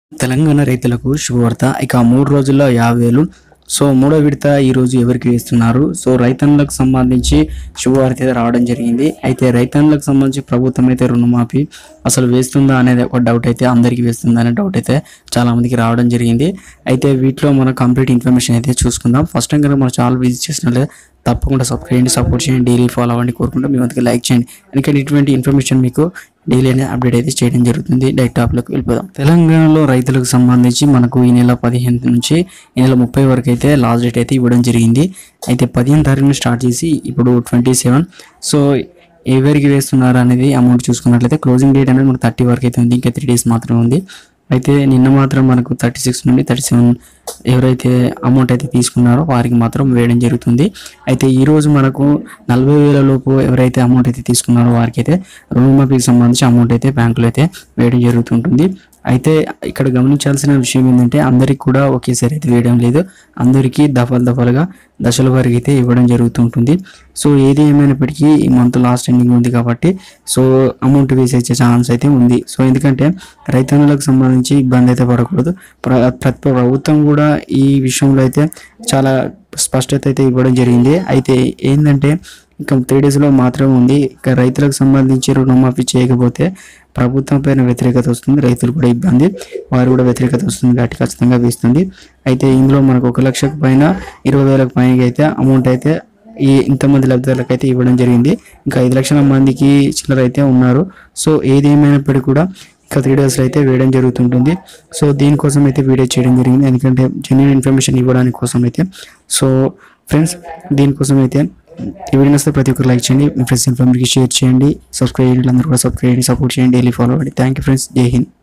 తెలంగాణ రైతులకు శుభవార్త ఇక మూడు రోజుల్లో యాభై వేలు సో మూడో విడత ఈ రోజు ఎవరికి వేస్తున్నారు సో రైతన్నులకు సంబంధించి శుభవార్త అయితే రావడం జరిగింది అయితే రైతన్నులకు సంబంధించి ప్రభుత్వం అయితే రుణమాఫీ అసలు వేస్తుందా అనేది ఒక డౌట్ అయితే అందరికీ వేస్తుందా అనే డౌట్ అయితే చాలా మందికి రావడం జరిగింది అయితే వీటిలో మనం కంప్లీట్ ఇన్ఫర్మేషన్ అయితే చూసుకుందాం ఫస్ట్ టైం కనుక మన ఛానల్ విజిట్ చేసినట్లయితే తప్పకుండా సబ్స్క్రైబ్ చేయండి సపోర్ట్ చేయండి డైలీ ఫాలో అవ్వండి కోరుకుంటూ మీ వంతుకి లైక్ చేయండి ఎందుకంటే ఇటువంటి ఇన్ఫర్మేషన్ మీకు డైలీ అనేది అప్డేట్ అయితే చేయడం జరుగుతుంది డైరెక్ట్ టాప్లోకి వెళ్ళిపోదాం తెలంగాణలో రైతులకు సంబంధించి మనకు ఈ నెల పదిహేను నుంచి ఈ నెల ముప్పై వరకు అయితే లాస్ట్ డేట్ అయితే ఇవ్వడం జరిగింది అయితే పదిహేను తారీఖున స్టార్ట్ చేసి ఇప్పుడు ట్వంటీ సెవెన్ సో ఎవరికి వేస్తున్నారు అనేది అమౌంట్ చూసుకున్నట్లయితే క్లోజింగ్ డేట్ అనేది మనకు థర్టీ వరకు అయితే ఉంది ఇంకా త్రీ డేస్ మాత్రమే ఉంది అయితే నిన్న మాత్రం మనకు థర్టీ సిక్స్ నుండి థర్టీ సెవెన్ ఎవరైతే అమౌంట్ అయితే తీసుకున్నారో వారికి మాత్రం వేయడం జరుగుతుంది అయితే ఈ రోజు మనకు నలభై వేల లోపు ఎవరైతే అమౌంట్ అయితే తీసుకున్నారో వారికి అయితే రుణమాఫీకి సంబంధించి అమౌంట్ అయితే బ్యాంకులో అయితే వేయడం జరుగుతుంటుంది అయితే ఇక్కడ గమనించాల్సిన విషయం ఏంటంటే అందరికి కూడా ఒకేసారి అయితే వేయడం లేదు అందరికీ దఫలు దఫలుగా దశల వరకు అయితే ఇవ్వడం జరుగుతుంటుంది సో ఏది ఏమైనప్పటికీ ఈ మంత్ లాస్ట్ ఎండింగ్ ఉంది కాబట్టి సో అమౌంట్ వేసే ఛాన్స్ అయితే ఉంది సో ఎందుకంటే రైతన్నులకు సంబంధించి ఇబ్బంది అయితే పడకూడదు ప్ర- ప్రతి ప్రభుత్వం కూడా ఈ విషయంలో అయితే చాలా స్పష్టత అయితే ఇవ్వడం జరిగింది అయితే ఏంటంటే ఇంకా త్రీ డేస్లో మాత్రమే ఉంది ఇక రైతులకు సంబంధించి రుణమాఫీ చేయకపోతే ప్రభుత్వం పైన వ్యతిరేకత వస్తుంది రైతులు కూడా ఇబ్బంది వారు కూడా వ్యతిరేకత వస్తుంది కాబట్టి ఖచ్చితంగా వేస్తుంది అయితే ఇందులో మనకు ఒక లక్షకు పైన ఇరవై వేలకు పైన అయితే అమౌంట్ అయితే ఈ ఇంతమంది లబ్ధిదారులకు అయితే ఇవ్వడం జరిగింది ఇంకా ఐదు లక్షల మందికి చిల్లర అయితే ఉన్నారు సో ఏది ఏమైనప్పటికీ కూడా ఇంకా త్రీ డేస్లో అయితే వేయడం జరుగుతుంటుంది సో దీనికోసం అయితే వీడియో చేయడం జరిగింది ఎందుకంటే జెన్యున్ ఇన్ఫర్మేషన్ ఇవ్వడానికి కోసం అయితే సో ఫ్రెండ్స్ దీనికోసం అయితే ఈ వీడియో నచ్చితే ప్రతి ఒక్కరు లైక్ చేయండి మీ ఫ్రెండ్స్ ఇన్ఫర్మేషన్ షేర్ చేయండి సబ్స్క్రైబ్ చేయండి అందరూ కూడా సబ్స్క్రైబ్ చేయండి సపోర్ట్ చేయండి డైలీ ఫాలో అవ్వండి థ్యాంక్ యూ ఫ్రెండ్స్ జై హింద్